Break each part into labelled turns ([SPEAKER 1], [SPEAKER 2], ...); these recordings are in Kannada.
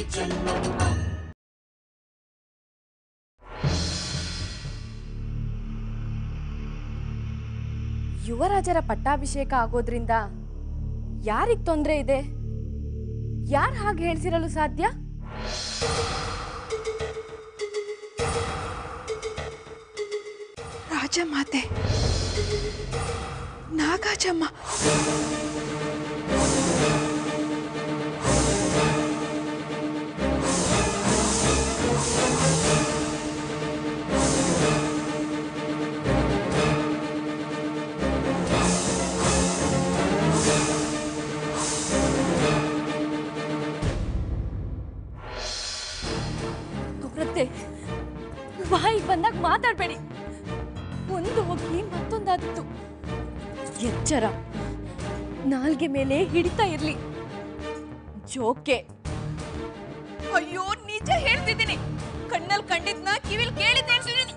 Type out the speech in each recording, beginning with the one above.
[SPEAKER 1] ಯುವರಾಜರ ಪಟ್ಟಾಭಿಷೇಕ ಆಗೋದ್ರಿಂದ ಯಾರಿಗ್ ತೊಂದರೆ ಇದೆ ಯಾರು ಹಾಗೆ ಹೇಳ್ಸಿರಲು ಸಾಧ್ಯ
[SPEAKER 2] ರಾಜಮಾತೆ ನಾಗಾಜಮ್ಮ
[SPEAKER 1] ಅವರತ್ತೆ ಬಾಯಿಗೆ ಬಂದಾಗ ಮಾತಾಡ್ಬೇಡಿ ಒಂದು ಹೋಗಿ ಮತ್ತೊಂದಾದಿತ್ತು ಎಚ್ಚರ ನಾಲ್ಗೆ ಮೇಲೆ ಹಿಡಿತಾ ಇರ್ಲಿ ಜೋಕೆ
[SPEAKER 2] ಅಯ್ಯೋ ನಿಜ ಹೇಳ್ತಿದ್ದೀನಿ ಕಣ್ಣಲ್ಲಿ ಕಂಡಿದ್ನ ಕಿವಿಲ್ ಕೇಳಿದ್ದ ಹೇಳ್ತಿದ್ದೀನಿ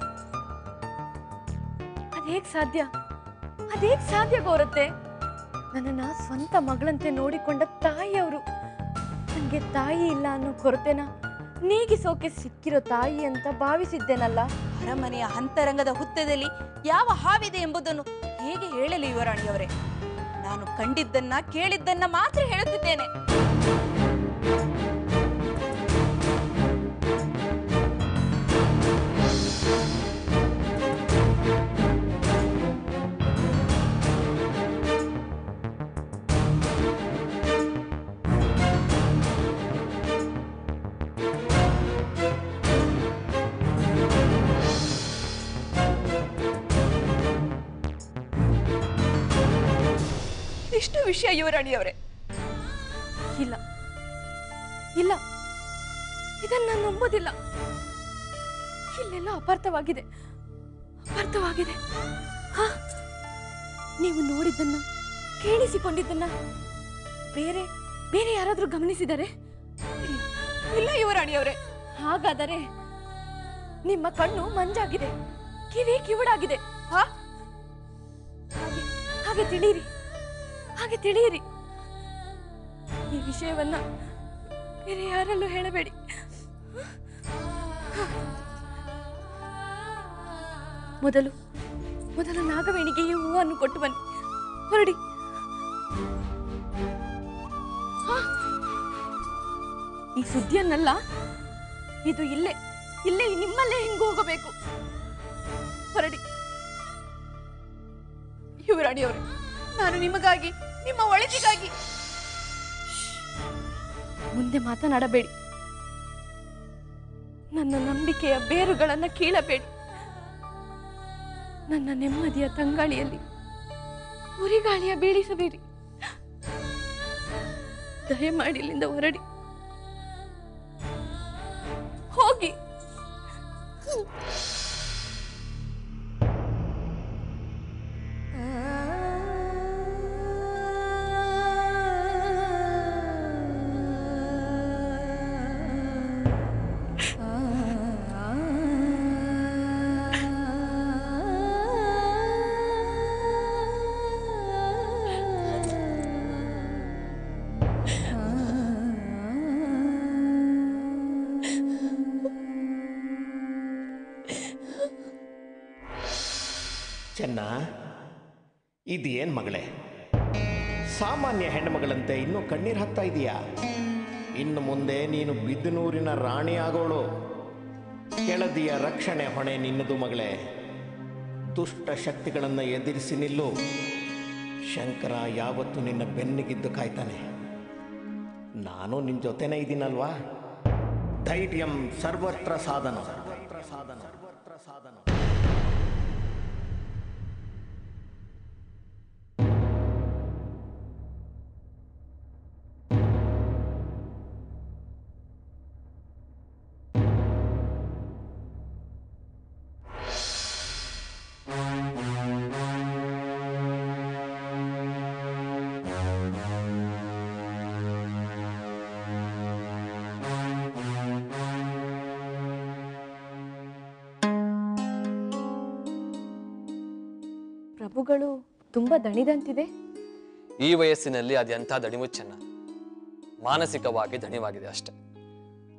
[SPEAKER 1] ಅದೇಗ್ ಸಾಧ್ಯ ಅದೇಗ್ ಸಾಧ್ಯ ಗೌರತ್ತೆ ನನ್ನನ್ನ ಸ್ವಂತ ಮಗಳಂತೆ ನೋಡಿಕೊಂಡ ತಾಯಿಯವರು ನನಗೆ ತಾಯಿ ಇಲ್ಲ ಅನ್ನೋ ಕೊರತೆನ ನೀಗಿಸೋಕೆ ಸಿಕ್ಕಿರೋ ತಾಯಿ ಅಂತ ಭಾವಿಸಿದ್ದೇನಲ್ಲ
[SPEAKER 2] ಅರಮನೆಯ ಅಂತರಂಗದ ಹುತ್ತದಲ್ಲಿ ಯಾವ ಹಾವಿದೆ ಎಂಬುದನ್ನು ಹೇಗೆ ಹೇಳಲಿ ಯುವರಾಣಿಯವರೇ ನಾನು ಕಂಡಿದ್ದನ್ನ ಕೇಳಿದ್ದನ್ನ ಮಾತ್ರ ಹೇಳುತ್ತಿದ್ದೇನೆ ಇಷ್ಟು ವಿಷಯ ಯುವರಾಣಿಯವರೇ
[SPEAKER 1] ಇಲ್ಲ ಇಲ್ಲ ಇದನ್ನ ನಾನು ನಂಬೋದಿಲ್ಲ ಇಲ್ಲೆಲ್ಲ ಅಪಾರ್ಥವಾಗಿದೆ ಅಪಾರ್ಥವಾಗಿದೆ ಹಾ ನೀವು ನೋಡಿದ್ದನ್ನ ಕೇಳಿಸಿಕೊಂಡಿದ್ದನ್ನ ಬೇರೆ ಬೇರೆ ಯಾರಾದ್ರೂ ಗಮನಿಸಿದರೆ
[SPEAKER 2] ಇಲ್ಲ ಯುವರಾಣಿಯವರೇ
[SPEAKER 1] ಹಾಗಾದರೆ ನಿಮ್ಮ ಕಣ್ಣು ಮಂಜಾಗಿದೆ ಕಿವಿ ಕಿವುಡಾಗಿದೆ
[SPEAKER 2] ಹಾ
[SPEAKER 1] ಹಾಗೆ ಹಾಗೆ ತಿಳಿಯಿರಿ ಹಾಗೆ ತಿಳಿಯಿರಿ ಈ ವಿಷಯವನ್ನ ಬೇರೆ ಯಾರಲ್ಲೂ ಹೇಳಬೇಡಿ ಮೊದಲು ಮೊದಲು ನಾಗವೇಣಿಗೆ ಈ ಹೂವನ್ನು ಕೊಟ್ಟು ಬನ್ನಿ ಹೊರಡಿ ಹಾ. ಈ ಸುದ್ದಿಯನ್ನಲ್ಲ ಇದು ಇಲ್ಲೇ ಇಲ್ಲೇ ನಿಮ್ಮಲ್ಲೇ ಹಿಂಗು ಹೋಗಬೇಕು ಹೊರಡಿ
[SPEAKER 2] ಯುವರಾಣಿಯವರೇ ನಾನು ನಿಮಗಾಗಿ ನಿಮ್ಮ ಒಳಿತಿಗಾಗಿ
[SPEAKER 1] ಮುಂದೆ ಮಾತನಾಡಬೇಡಿ ನನ್ನ ನಂಬಿಕೆಯ ಬೇರುಗಳನ್ನ ಕೀಳಬೇಡಿ ನನ್ನ ನೆಮ್ಮದಿಯ ತಂಗಾಳಿಯಲ್ಲಿ ಉರಿಗಾಳಿಯ ಬೀಳಿಸಬೇಡಿ ದಯಮಾಡಿ ಇಲ್ಲಿಂದ ಹೊರಡಿ ಹೋಗಿ
[SPEAKER 3] ಚೆನ್ನ ಇದೇನ್ ಮಗಳೇ ಸಾಮಾನ್ಯ ಹೆಣ್ಣುಮಗಳಂತೆ ಇನ್ನೂ ಕಣ್ಣೀರು ಹಾಕ್ತಾ ಇದೀಯಾ ಇನ್ನು ಮುಂದೆ ನೀನು ಬಿದ್ದನೂರಿನ ರಾಣಿ ಆಗೋಳು ಕೆಳದಿಯ ರಕ್ಷಣೆ ಹೊಣೆ ನಿನ್ನದು ಮಗಳೇ ದುಷ್ಟ ಶಕ್ತಿಗಳನ್ನು ಎದುರಿಸಿ ನಿಲ್ಲು ಶಂಕರ ಯಾವತ್ತೂ ನಿನ್ನ ಬೆನ್ನಿಗಿದ್ದು ಕಾಯ್ತಾನೆ ನಾನು ನಿನ್ನ ಜೊತೆನೇ ಇದ್ದೀನಲ್ವಾ ಧೈರ್ಯಂ ಸರ್ವತ್ರ ಸಾಧನ ಸರ್ವತ್ರ ಸಾಧನ ಸರ್ವತ್ರ ಸಾಧನ
[SPEAKER 1] ಪ್ರಭುಗಳು ತುಂಬಾ ದಣಿದಂತಿದೆ
[SPEAKER 4] ಈ ವಯಸ್ಸಿನಲ್ಲಿ ಅದೆಂಥ ದಣಿಮುಚ್ಚನ್ನ ಮಾನಸಿಕವಾಗಿ ದಣಿವಾಗಿದೆ ಅಷ್ಟೆ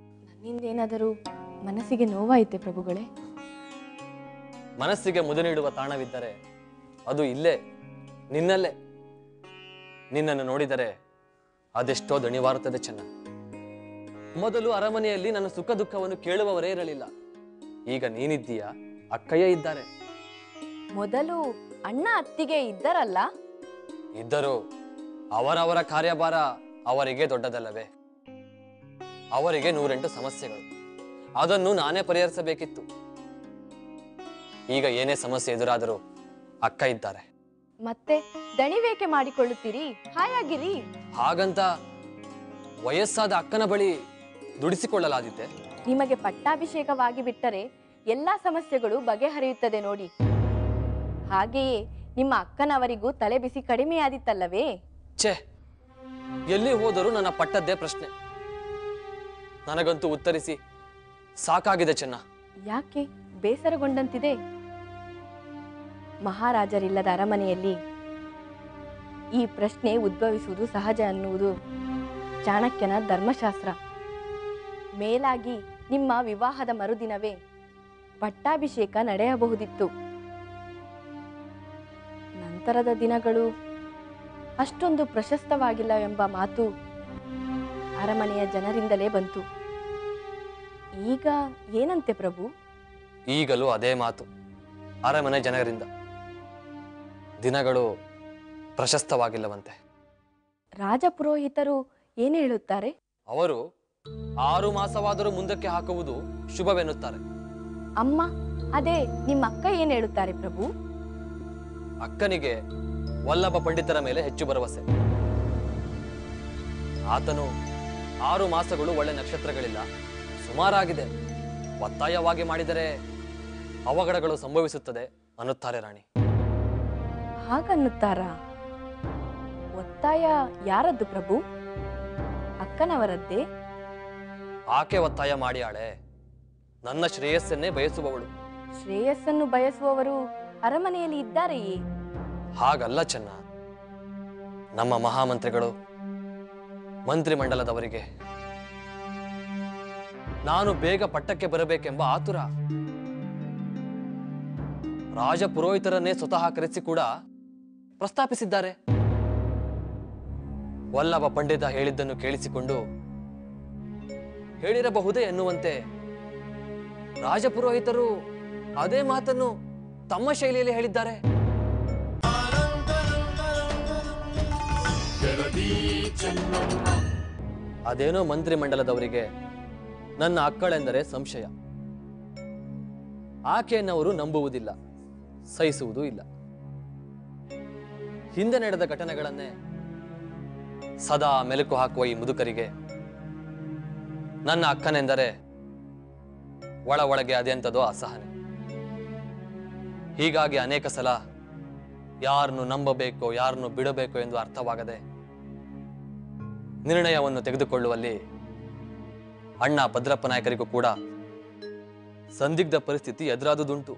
[SPEAKER 1] ನಿನ್ನೇನಾದರೂ ಮನಸ್ಸಿಗೆ ನೋವಾಯಿತೆ ಪ್ರಭುಗಳೇ
[SPEAKER 4] ಮನಸ್ಸಿಗೆ ಮುದ ನೀಡುವ ತಾಣವಿದ್ದರೆ ಅದು ಇಲ್ಲೇ ನಿನ್ನಲ್ಲೇ ನಿನ್ನನ್ನು ನೋಡಿದರೆ ಅದೆಷ್ಟೋ ದಣಿವಾರುತ್ತದೆ ಚೆನ್ನ ಮೊದಲು ಅರಮನೆಯಲ್ಲಿ ನನ್ನ ಸುಖ ದುಃಖವನ್ನು ಕೇಳುವವರೇ ಇರಲಿಲ್ಲ ಈಗ ನೀನಿದ್ದೀಯ ಅಕ್ಕಯ್ಯ ಇದ್ದಾರೆ
[SPEAKER 1] ಮೊದಲು ಅಣ್ಣ ಅತ್ತಿಗೆ ಇದ್ದರಲ್ಲ
[SPEAKER 4] ಇದ್ದರೂ ಅವರವರ ಕಾರ್ಯಭಾರ ಅವರಿಗೆ ದೊಡ್ಡದಲ್ಲವೇ ಅವರಿಗೆ ನೂರೆಂಟು ಸಮಸ್ಯೆಗಳು ಅದನ್ನು ನಾನೇ ಪರಿಹರಿಸಬೇಕಿತ್ತು ಈಗ ಏನೇ ಸಮಸ್ಯೆ ಎದುರಾದರೂ ಅಕ್ಕ ಇದ್ದಾರೆ
[SPEAKER 1] ಮತ್ತೆ ದಣಿವೇಕೆ ಮಾಡಿಕೊಳ್ಳುತ್ತೀರಿ ಹಾಯಾಗಿರಿ
[SPEAKER 4] ಹಾಗಂತ ವಯಸ್ಸಾದ ಅಕ್ಕನ ಬಳಿ ದುಡಿಸಿಕೊಳ್ಳಲಾದಿತ್ತೆ
[SPEAKER 1] ನಿಮಗೆ ಪಟ್ಟಾಭಿಷೇಕವಾಗಿ ಬಿಟ್ಟರೆ ಎಲ್ಲಾ ಸಮಸ್ಯೆಗಳು ಬಗೆಹರಿಯುತ್ತದೆ ನೋಡಿ ಹಾಗೆಯೇ ನಿಮ್ಮ ಅಕ್ಕನವರಿಗೂ ತಲೆ ಬಿಸಿ ಕಡಿಮೆಯಾದಿತ್ತಲ್ಲವೇ
[SPEAKER 4] ಛೇ ಎಲ್ಲಿ ಹೋದರೂ ನನ್ನ ಪಟ್ಟದ್ದೇ ಪ್ರಶ್ನೆ ನನಗಂತೂ ಉತ್ತರಿಸಿ ಸಾಕಾಗಿದೆ ಚೆನ್ನ
[SPEAKER 1] ಯಾಕೆ ಬೇಸರಗೊಂಡಂತಿದೆ ಮಹಾರಾಜರಿಲ್ಲದ ಅರಮನೆಯಲ್ಲಿ ಈ ಪ್ರಶ್ನೆ ಉದ್ಭವಿಸುವುದು ಸಹಜ ಅನ್ನುವುದು ಚಾಣಕ್ಯನ ಧರ್ಮಶಾಸ್ತ್ರ ಮೇಲಾಗಿ ನಿಮ್ಮ ವಿವಾಹದ ಮರುದಿನವೇ ಪಟ್ಟಾಭಿಷೇಕ ನಡೆಯಬಹುದಿತ್ತು ನಂತರದ ದಿನಗಳು ಅಷ್ಟೊಂದು ಪ್ರಶಸ್ತವಾಗಿಲ್ಲ ಎಂಬ ಮಾತು ಅರಮನೆಯ ಜನರಿಂದಲೇ ಬಂತು ಈಗ ಏನಂತೆ ಪ್ರಭು
[SPEAKER 4] ಈಗಲೂ ಅದೇ ಮಾತು ಅರಮನೆ ಜನರಿಂದ ದಿನಗಳು ಪ್ರಶಸ್ತವಾಗಿಲ್ಲವಂತೆ
[SPEAKER 1] ರಾಜಪುರೋಹಿತರು ಏನು ಹೇಳುತ್ತಾರೆ
[SPEAKER 4] ಅವರು ಆರು ಮಾಸವಾದರೂ ಮುಂದಕ್ಕೆ ಹಾಕುವುದು ಶುಭವೆನ್ನುತ್ತಾರೆ
[SPEAKER 1] ಅಮ್ಮ ಅದೇ ನಿಮ್ಮ ಅಕ್ಕ ಏನು ಹೇಳುತ್ತಾರೆ ಪ್ರಭು
[SPEAKER 4] ಅಕ್ಕನಿಗೆ ವಲ್ಲಭ ಪಂಡಿತರ ಮೇಲೆ ಹೆಚ್ಚು ಭರವಸೆ ಆತನು ಆರು ಮಾಸಗಳು ಒಳ್ಳೆ ನಕ್ಷತ್ರಗಳಿಲ್ಲ ಸುಮಾರಾಗಿದೆ ಒತ್ತಾಯವಾಗಿ ಮಾಡಿದರೆ ಅವಘಡಗಳು ಸಂಭವಿಸುತ್ತದೆ ಅನ್ನುತ್ತಾರೆ ರಾಣಿ
[SPEAKER 1] ಹಾಗನ್ನುತ್ತಾರಾ ಒತ್ತಾಯ ಯಾರದ್ದು ಪ್ರಭು ಅಕ್ಕನವರದ್ದೇ
[SPEAKER 4] ಆಕೆ ಒತ್ತಾಯ ಮಾಡಿಯಾಳೆ ನನ್ನ ಶ್ರೇಯಸ್ಸನ್ನೇ ಬಯಸುವವಳು
[SPEAKER 1] ಶ್ರೇಯಸ್ಸನ್ನು ಬಯಸುವವರು ಅರಮನೆಯಲ್ಲಿ ಇದ್ದಾರೆಯೇ
[SPEAKER 4] ಹಾಗಲ್ಲ ಚೆನ್ನ ನಮ್ಮ ಮಹಾಮಂತ್ರಿಗಳು ಮಂತ್ರಿಮಂಡಲದವರಿಗೆ ನಾನು ಬೇಗ ಪಟ್ಟಕ್ಕೆ ಬರಬೇಕೆಂಬ ಆತುರ ರಾಜ ಪುರೋಹಿತರನ್ನೇ ಸ್ವತಃ ಕರೆಸಿ ಕೂಡ ಪ್ರಸ್ತಾಪಿಸಿದ್ದಾರೆ ವಲ್ಲಭ ಪಂಡಿತ ಹೇಳಿದ್ದನ್ನು ಕೇಳಿಸಿಕೊಂಡು ಹೇಳಿರಬಹುದೇ ಎನ್ನುವಂತೆ ರಾಜಪುರೋಹಿತರು ಅದೇ ಮಾತನ್ನು ತಮ್ಮ ಶೈಲಿಯಲ್ಲಿ ಹೇಳಿದ್ದಾರೆ ಅದೇನೋ ಮಂತ್ರಿಮಂಡಲದವರಿಗೆ ನನ್ನ ಅಕ್ಕಳೆಂದರೆ ಸಂಶಯ ಆಕೆಯನ್ನವರು ನಂಬುವುದಿಲ್ಲ ಸಹಿಸುವುದೂ ಇಲ್ಲ ಹಿಂದೆ ನಡೆದ ಘಟನೆಗಳನ್ನೇ ಸದಾ ಮೆಲುಕು ಹಾಕುವ ಈ ಮುದುಕರಿಗೆ ನನ್ನ ಅಕ್ಕನೆಂದರೆ ಒಳ ಒಳಗೆ ಅದೆಂಥದೋ ಅಸಹನೆ ಹೀಗಾಗಿ ಅನೇಕ ಸಲ ಯಾರನ್ನು ನಂಬಬೇಕೋ ಯಾರನ್ನು ಬಿಡಬೇಕೋ ಎಂದು ಅರ್ಥವಾಗದೆ ನಿರ್ಣಯವನ್ನು ತೆಗೆದುಕೊಳ್ಳುವಲ್ಲಿ ಅಣ್ಣ ಭದ್ರಪ್ಪ ನಾಯಕರಿಗೂ ಕೂಡ ಸಂದಿಗ್ಧ ಪರಿಸ್ಥಿತಿ ಎದುರಾದುದುಂಟು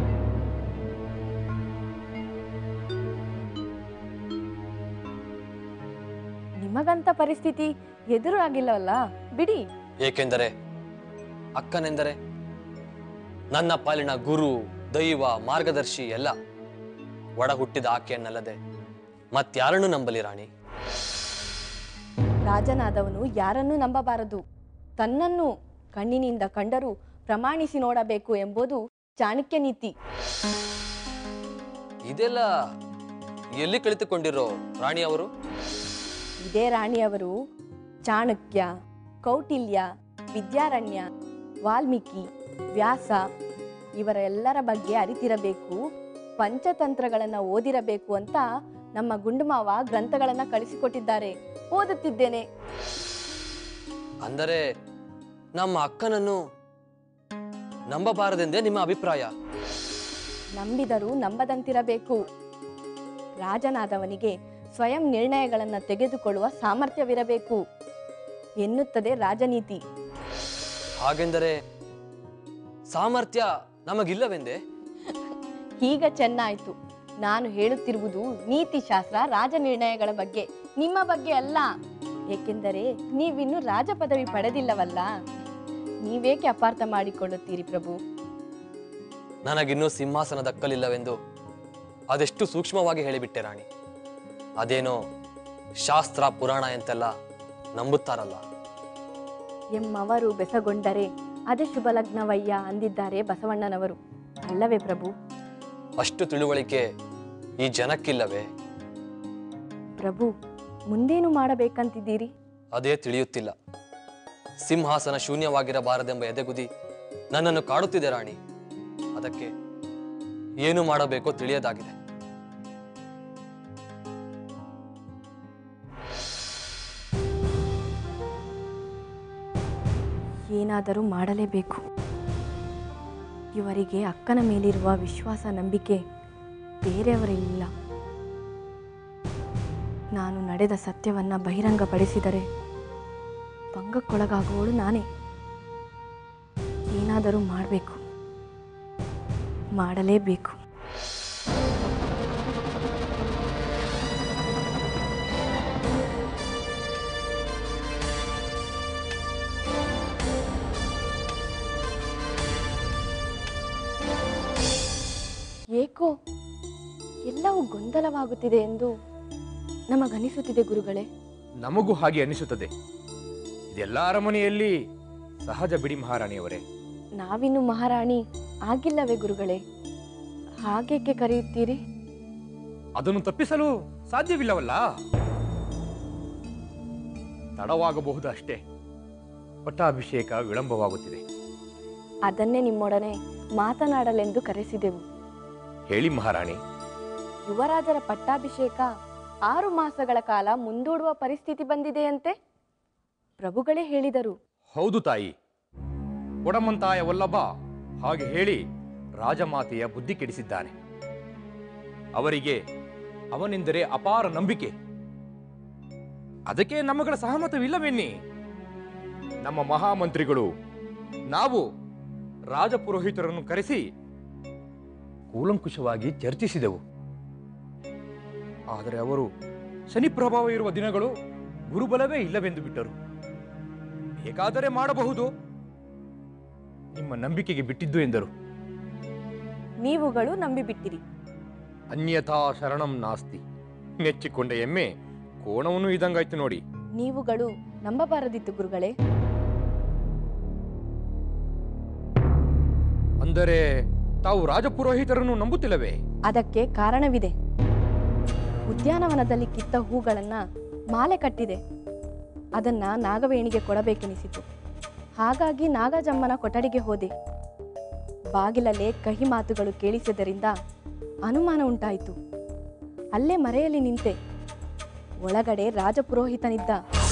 [SPEAKER 1] ನಿಮಗಂತ ಪರಿಸ್ಥಿತಿ ಎದುರಾಗಿಲ್ಲವಲ್ಲ ಬಿಡಿ
[SPEAKER 4] ಏಕೆಂದರೆ ಅಕ್ಕನೆಂದರೆ ನನ್ನ ಪಾಲಿನ ಗುರು ದೈವ ಮಾರ್ಗದರ್ಶಿ ಎಲ್ಲ ಒಡ ಹುಟ್ಟಿದ ಆಕೆಯನ್ನಲ್ಲದೆ ಮತ್ಯಾರನ್ನು ನಂಬಲಿ ರಾಣಿ
[SPEAKER 1] ರಾಜನಾದವನು ಯಾರನ್ನೂ ನಂಬಬಾರದು ತನ್ನನ್ನು ಕಣ್ಣಿನಿಂದ ಕಂಡರೂ ಪ್ರಮಾಣಿಸಿ ನೋಡಬೇಕು ಎಂಬುದು ಚಾಣಕ್ಯ ನೀತಿ
[SPEAKER 4] ಇದೆಲ್ಲ ಎಲ್ಲಿ ಕಳಿತುಕೊಂಡಿರೋ ರಾಣಿ ಅವರು
[SPEAKER 1] ಇದೇ ರಾಣಿಯವರು ಚಾಣಕ್ಯ ಕೌಟಿಲ್ಯ ವಿದ್ಯಾರಣ್ಯ ವಾಲ್ಮೀಕಿ ವ್ಯಾಸ ಇವರ ಎಲ್ಲರ ಬಗ್ಗೆ ಅರಿತಿರಬೇಕು ಪಂಚತಂತ್ರಗಳನ್ನು ಓದಿರಬೇಕು ಅಂತ ನಮ್ಮ ಗುಂಡುಮಾವ ಗ್ರಂಥಗಳನ್ನು ಕಳಿಸಿಕೊಟ್ಟಿದ್ದಾರೆ ಓದುತ್ತಿದ್ದೇನೆ
[SPEAKER 4] ಅಂದರೆ ನಮ್ಮ ಅಕ್ಕನನ್ನು ನಂಬಬಾರದೆಂದೇ ನಿಮ್ಮ ಅಭಿಪ್ರಾಯ
[SPEAKER 1] ನಂಬಿದರೂ ನಂಬದಂತಿರಬೇಕು ರಾಜನಾದವನಿಗೆ ಸ್ವಯಂ ನಿರ್ಣಯಗಳನ್ನು ತೆಗೆದುಕೊಳ್ಳುವ ಸಾಮರ್ಥ್ಯವಿರಬೇಕು ಎನ್ನುತ್ತದೆ ರಾಜನೀತಿ
[SPEAKER 4] ಹಾಗೆಂದರೆ ಸಾಮರ್ಥ್ಯ ನಮಗಿಲ್ಲವೆಂದೇ
[SPEAKER 1] ಈಗ ಚೆನ್ನಾಯ್ತು ನಾನು ಹೇಳುತ್ತಿರುವುದು ನೀತಿಶಾಸ್ತ್ರ ರಾಜ ನಿರ್ಣಯಗಳ ಬಗ್ಗೆ ನಿಮ್ಮ ಬಗ್ಗೆ ಅಲ್ಲ ಏಕೆಂದರೆ ನೀವಿನ್ನು ರಾಜ ಪದವಿ ಪಡೆದಿಲ್ಲವಲ್ಲ ನೀವೇಕೆ ಅಪಾರ್ಥ ಮಾಡಿಕೊಳ್ಳುತ್ತೀರಿ ಪ್ರಭು
[SPEAKER 4] ನನಗಿನ್ನೂ ಸಿಂಹಾಸನ ದಕ್ಕಲಿಲ್ಲವೆಂದು ಅದೆಷ್ಟು ಸೂಕ್ಷ್ಮವಾಗಿ ಹೇಳಿಬಿಟ್ಟೆ ರಾಣಿ ಅದೇನೋ ಶಾಸ್ತ್ರ ಪುರಾಣ ಎಂತೆಲ್ಲ ನಂಬುತ್ತಾರಲ್ಲ
[SPEAKER 1] ಎಮ್ಮವರು ಬೆಸಗೊಂಡರೆ ಅದೇ ಶುಭ ಲಗ್ನವಯ್ಯ ಅಂದಿದ್ದಾರೆ ಬಸವಣ್ಣನವರು ಅಲ್ಲವೇ ಪ್ರಭು
[SPEAKER 4] ಅಷ್ಟು ತಿಳುವಳಿಕೆ ಈ ಜನಕ್ಕಿಲ್ಲವೇ
[SPEAKER 1] ಪ್ರಭು ಮುಂದೇನು ಮಾಡಬೇಕಂತಿದ್ದೀರಿ
[SPEAKER 4] ಅದೇ ತಿಳಿಯುತ್ತಿಲ್ಲ ಸಿಂಹಾಸನ ಶೂನ್ಯವಾಗಿರಬಾರದೆಂಬ ಎದೆಗುದಿ ನನ್ನನ್ನು ಕಾಡುತ್ತಿದೆ ರಾಣಿ ಅದಕ್ಕೆ ಏನು ಮಾಡಬೇಕೋ ತಿಳಿಯದಾಗಿದೆ
[SPEAKER 1] ಏನಾದರೂ ಮಾಡಲೇಬೇಕು ಇವರಿಗೆ ಅಕ್ಕನ ಮೇಲಿರುವ ವಿಶ್ವಾಸ ನಂಬಿಕೆ ಬೇರೆಯವರಿಲ್ಲ ನಾನು ನಡೆದ ಸತ್ಯವನ್ನ ಬಹಿರಂಗಪಡಿಸಿದರೆ ಭಂಗಕ್ಕೊಳಗಾಗುವವಳು ನಾನೇ ಏನಾದರೂ ಮಾಡಬೇಕು ಮಾಡಲೇಬೇಕು ಏಕೋ ಎಲ್ಲವೂ ಗೊಂದಲವಾಗುತ್ತಿದೆ ಎಂದು ನಮಗನಿಸುತ್ತಿದೆ ಗುರುಗಳೇ
[SPEAKER 5] ನಮಗೂ ಹಾಗೆ ಅನಿಸುತ್ತದೆ ಇದೆಲ್ಲ ಅರಮನೆಯಲ್ಲಿ ಸಹಜ ಬಿಡಿ ಮಹಾರಾಣಿಯವರೇ
[SPEAKER 1] ನಾವಿನ್ನು ಮಹಾರಾಣಿ ಆಗಿಲ್ಲವೇ ಗುರುಗಳೇ ಹಾಗೇಕೆ ಕರೆಯುತ್ತೀರಿ
[SPEAKER 5] ಅದನ್ನು ತಪ್ಪಿಸಲು ಸಾಧ್ಯವಿಲ್ಲವಲ್ಲ ತಡವಾಗಬಹುದು ಅಷ್ಟೇ ಪಟ್ಟಾಭಿಷೇಕ ವಿಳಂಬವಾಗುತ್ತಿದೆ
[SPEAKER 1] ಅದನ್ನೇ ನಿಮ್ಮೊಡನೆ ಮಾತನಾಡಲೆಂದು ಕರೆಸಿದೆವು
[SPEAKER 5] ಹೇಳಿ ಮಹಾರಾಣಿ
[SPEAKER 1] ಯುವರಾಜರ ಪಟ್ಟಾಭಿಷೇಕ ಆರು ಮಾಸಗಳ ಕಾಲ ಮುಂದೂಡುವ ಪರಿಸ್ಥಿತಿ ಬಂದಿದೆಯಂತೆ ಪ್ರಭುಗಳೇ ಹೇಳಿದರು
[SPEAKER 5] ಹೌದು ತಾಯಿ ಒಡಮಂತಾಯ ವಲ್ಲಭ ಹಾಗೆ ಹೇಳಿ ರಾಜಮಾತೆಯ ಬುದ್ಧಿ ಕೆಡಿಸಿದ್ದಾನೆ ಅವರಿಗೆ ಅವನೆಂದರೆ ಅಪಾರ ನಂಬಿಕೆ ಅದಕ್ಕೆ ನಮ್ಮಗಳ ಸಹಮತವಿಲ್ಲವೆನ್ನಿ ನಮ್ಮ ಮಹಾಮಂತ್ರಿಗಳು ನಾವು ರಾಜಪುರೋಹಿತರನ್ನು ಕರೆಸಿ ಕೂಲಂಕುಷವಾಗಿ ಚರ್ಚಿಸಿದೆವು ಆದರೆ ಅವರು ಶನಿ ಪ್ರಭಾವ ಇರುವ ದಿನಗಳು ಗುರುಬಲವೇ ಇಲ್ಲವೆಂದು ಬಿಟ್ಟರು ಬೇಕಾದರೆ ಮಾಡಬಹುದು ನಿಮ್ಮ ನಂಬಿಕೆಗೆ ಬಿಟ್ಟಿದ್ದು ಎಂದರು
[SPEAKER 1] ನೀವುಗಳು ನಂಬಿಬಿಟ್ಟಿರಿ
[SPEAKER 5] ಅನ್ಯಥಾ ಶರಣಂ ನಾಸ್ತಿ ನೆಚ್ಚಿಕೊಂಡ ಎಮ್ಮೆ ಕೋಣವನ್ನು ಇದಂಗಾಯ್ತು ನೋಡಿ
[SPEAKER 1] ನೀವುಗಳು ನಂಬಬಾರದಿತ್ತು ಗುರುಗಳೇ
[SPEAKER 5] ಅಂದರೆ ತಾವು ರಾಜಪುರೋಹಿತರನ್ನು ನಂಬುತ್ತಿಲ್ಲವೇ
[SPEAKER 1] ಅದಕ್ಕೆ ಕಾರಣವಿದೆ ಉದ್ಯಾನವನದಲ್ಲಿ ಕಿತ್ತ ಹೂಗಳನ್ನ ಮಾಲೆ ಕಟ್ಟಿದೆ ಅದನ್ನ ನಾಗವೇಣಿಗೆ ಕೊಡಬೇಕೆನಿಸಿತು ಹಾಗಾಗಿ ನಾಗಜಮ್ಮನ ಕೊಠಡಿಗೆ ಹೋದೆ ಬಾಗಿಲಲ್ಲೇ ಕಹಿ ಮಾತುಗಳು ಕೇಳಿಸಿದ್ದರಿಂದ ಅನುಮಾನ ಉಂಟಾಯಿತು ಅಲ್ಲೇ ಮರೆಯಲ್ಲಿ ನಿಂತೆ ಒಳಗಡೆ ರಾಜಪುರೋಹಿತನಿದ್ದ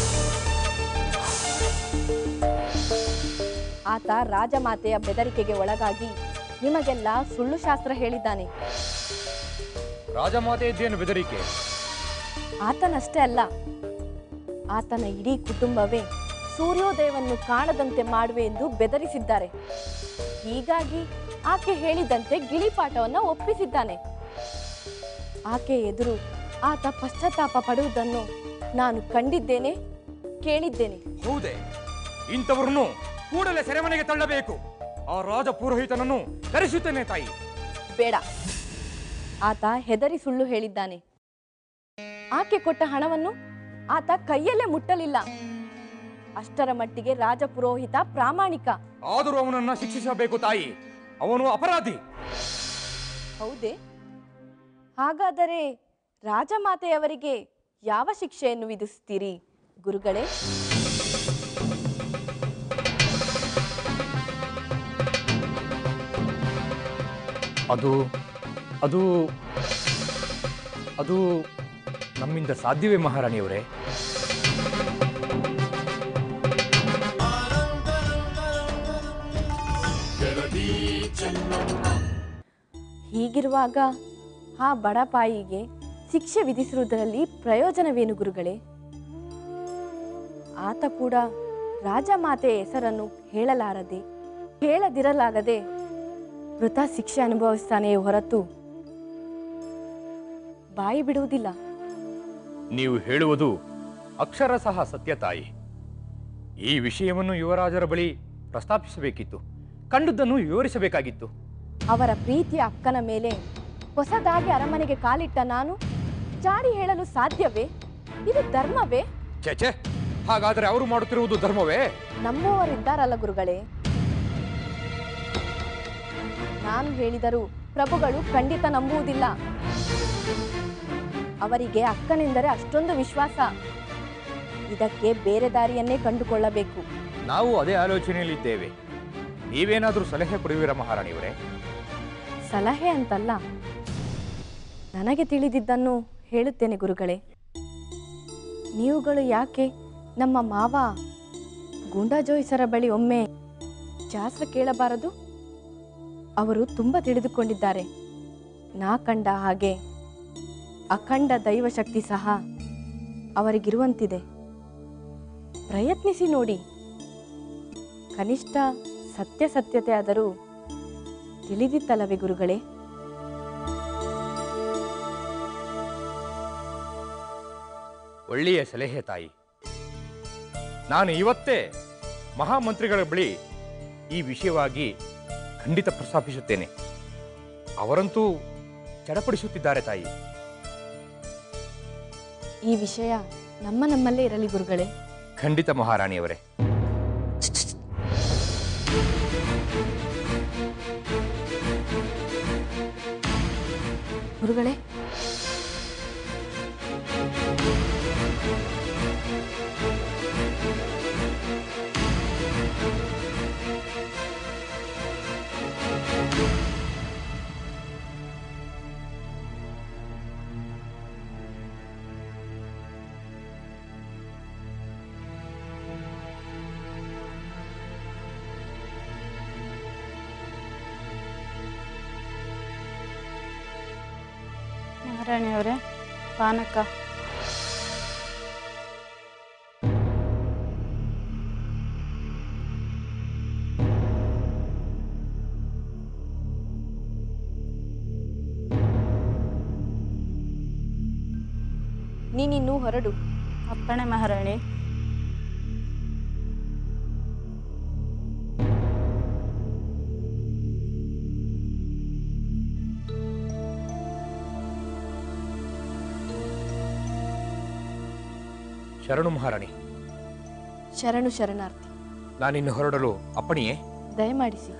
[SPEAKER 1] ಆತ ರಾಜಮಾತೆಯ ಬೆದರಿಕೆಗೆ ಒಳಗಾಗಿ ನಿಮಗೆಲ್ಲ ಸುಳ್ಳು ಶಾಸ್ತ್ರ ಹೇಳಿದ್ದಾನೆ
[SPEAKER 5] ರಾಜಮಾತೆ ಇದ್ದೇನು ಬೆದರಿಕೆ
[SPEAKER 1] ಆತನಷ್ಟೇ ಅಲ್ಲ ಆತನ ಇಡೀ ಕುಟುಂಬವೇ ಸೂರ್ಯೋದಯವನ್ನು ಕಾಣದಂತೆ ಮಾಡುವೆ ಎಂದು ಬೆದರಿಸಿದ್ದಾರೆ ಹೀಗಾಗಿ ಆಕೆ ಹೇಳಿದಂತೆ ಗಿಳಿಪಾಠವನ್ನ ಒಪ್ಪಿಸಿದ್ದಾನೆ ಆಕೆ ಎದುರು ಆತ ಪಶ್ಚಾತ್ತಾಪ ಪಡುವುದನ್ನು ನಾನು ಕಂಡಿದ್ದೇನೆ ಕೇಳಿದ್ದೇನೆ
[SPEAKER 5] ಹೌದೇ ಇಂಥವರನ್ನು ಕೂಡಲೇ ಸೆರೆಮನೆಗೆ ತಳ್ಳಬೇಕು ಆ ರಾಜಪುರೋಹಿತನನ್ನು ಕರೆಸುತ್ತೇನೆ ತಾಯಿ
[SPEAKER 1] ಬೇಡ ಆತ ಹೆದರಿ ಸುಳ್ಳು ಹೇಳಿದ್ದಾನೆ ಆಕೆ ಕೊಟ್ಟ ಹಣವನ್ನು ಆತ ಕೈಯಲ್ಲೇ ಮುಟ್ಟಲಿಲ್ಲ ಅಷ್ಟರ ಮಟ್ಟಿಗೆ ರಾಜಪುರೋಹಿತ ಪ್ರಾಮಾಣಿಕ
[SPEAKER 5] ಆದರೂ ಅವನನ್ನ ಶಿಕ್ಷಿಸಬೇಕು ತಾಯಿ ಅವನು ಅಪರಾಧಿ
[SPEAKER 1] ಹೌದೇ ಹಾಗಾದರೆ ರಾಜಮಾತೆಯವರಿಗೆ ಯಾವ ಶಿಕ್ಷೆಯನ್ನು ವಿಧಿಸುತ್ತೀರಿ ಗುರುಗಳೇ
[SPEAKER 5] ಅದು ಅದು ಅದು ನಮ್ಮಿಂದ ಸಾಧ್ಯವೇ ಮಹಾರಾಣಿಯವರೇ
[SPEAKER 1] ಹೀಗಿರುವಾಗ ಆ ಬಡಪಾಯಿಗೆ ಶಿಕ್ಷೆ ವಿಧಿಸಿರುವುದರಲ್ಲಿ ಪ್ರಯೋಜನವೇನು ಗುರುಗಳೇ ಆತ ಕೂಡ ರಾಜಮಾತೆಯ ಹೆಸರನ್ನು ಹೇಳಲಾರದೆ ಹೇಳದಿರಲಾಗದೆ ವೃತ ಶಿಕ್ಷೆ ಅನುಭವಿಸ್ತಾನೆಯೇ ಹೊರತು ಬಾಯಿ ಬಿಡುವುದಿಲ್ಲ
[SPEAKER 5] ನೀವು ಹೇಳುವುದು ಅಕ್ಷರ ಸಹ ಸತ್ಯ ತಾಯಿ ಈ ವಿಷಯವನ್ನು ಯುವರಾಜರ ಬಳಿ ಪ್ರಸ್ತಾಪಿಸಬೇಕಿತ್ತು ಕಂಡುದನ್ನು ವಿವರಿಸಬೇಕಾಗಿತ್ತು
[SPEAKER 1] ಅವರ ಪ್ರೀತಿಯ ಅಕ್ಕನ ಮೇಲೆ ಹೊಸದಾಗಿ ಅರಮನೆಗೆ ಕಾಲಿಟ್ಟ ನಾನು ಚಾಡಿ ಹೇಳಲು ಸಾಧ್ಯವೇ ಇದು ಧರ್ಮವೇ
[SPEAKER 5] ಛೇ ಹಾಗಾದರೆ ಅವರು ಮಾಡುತ್ತಿರುವುದು ಧರ್ಮವೇ
[SPEAKER 1] ನಮ್ಮುವರಿದ್ದಾರಲ್ಲ ಗುರುಗಳೇ ನಾನು ಹೇಳಿದರೂ ಪ್ರಭುಗಳು ಖಂಡಿತ ನಂಬುವುದಿಲ್ಲ ಅವರಿಗೆ ಅಕ್ಕನೆಂದರೆ ಅಷ್ಟೊಂದು ವಿಶ್ವಾಸ ಇದಕ್ಕೆ ಬೇರೆ ದಾರಿಯನ್ನೇ ಕಂಡುಕೊಳ್ಳಬೇಕು
[SPEAKER 5] ನಾವು ಅದೇ ಆಲೋಚನೆಯಲ್ಲಿದ್ದೇವೆ ನೀವೇನಾದರೂ ಸಲಹೆ ಕೊಡುವಿರ ಮಹಾರಾಣಿಯವರೇ
[SPEAKER 1] ಸಲಹೆ ಅಂತಲ್ಲ ನನಗೆ ತಿಳಿದಿದ್ದನ್ನು ಹೇಳುತ್ತೇನೆ ಗುರುಗಳೇ ನೀವುಗಳು ಯಾಕೆ ನಮ್ಮ ಮಾವ ಗುಂಡಾಜೋಯಿಸರ ಬಳಿ ಒಮ್ಮೆ ಶಾಸ್ತ್ರ ಕೇಳಬಾರದು ಅವರು ತುಂಬ ತಿಳಿದುಕೊಂಡಿದ್ದಾರೆ ನಾ ಕಂಡ ಹಾಗೆ ಅಖಂಡ ದೈವಶಕ್ತಿ ಸಹ ಅವರಿಗಿರುವಂತಿದೆ ಪ್ರಯತ್ನಿಸಿ ನೋಡಿ ಕನಿಷ್ಠ ಸತ್ಯಸತ್ಯತೆ ಆದರೂ ತಿಳಿದಿತ್ತಲ್ಲವೇ ಗುರುಗಳೇ
[SPEAKER 5] ಒಳ್ಳೆಯ ಸಲಹೆ ತಾಯಿ ನಾನು ಇವತ್ತೇ ಮಹಾಮಂತ್ರಿಗಳ ಬಳಿ ಈ ವಿಷಯವಾಗಿ ಖಂಡಿತ ಪ್ರಸ್ತಾಪಿಸುತ್ತೇನೆ ಅವರಂತೂ ಚಡಪಡಿಸುತ್ತಿದ್ದಾರೆ ತಾಯಿ
[SPEAKER 1] ಈ ವಿಷಯ ನಮ್ಮ ನಮ್ಮಲ್ಲೇ ಇರಲಿ ಗುರುಗಳೇ
[SPEAKER 5] ಖಂಡಿತ ಮಹಾರಾಣಿಯವರೇ
[SPEAKER 1] ಗುರುಗಳೇ
[SPEAKER 6] ಮಹಾರಾಣಿಯವರೇ ಪಾನಕ
[SPEAKER 1] ನೀನಿನ್ನೂ ಹೊರಡು
[SPEAKER 6] ಅಪ್ಪಣೆ ಮಹಾರಾಣಿ
[SPEAKER 5] ಶರಣು ಮಹಾರಾಣಿ
[SPEAKER 1] ಶರಣು ಶರಣಾರ್ಥಿ
[SPEAKER 5] ನಾನಿನ್ನು ಹೊರಡಲು ಅಪ್ಪಣಿಯೇ
[SPEAKER 1] ದಯಮಾಡಿಸಿ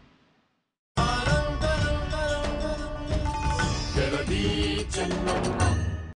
[SPEAKER 7] ಚೆನ್ನಮ್ಮ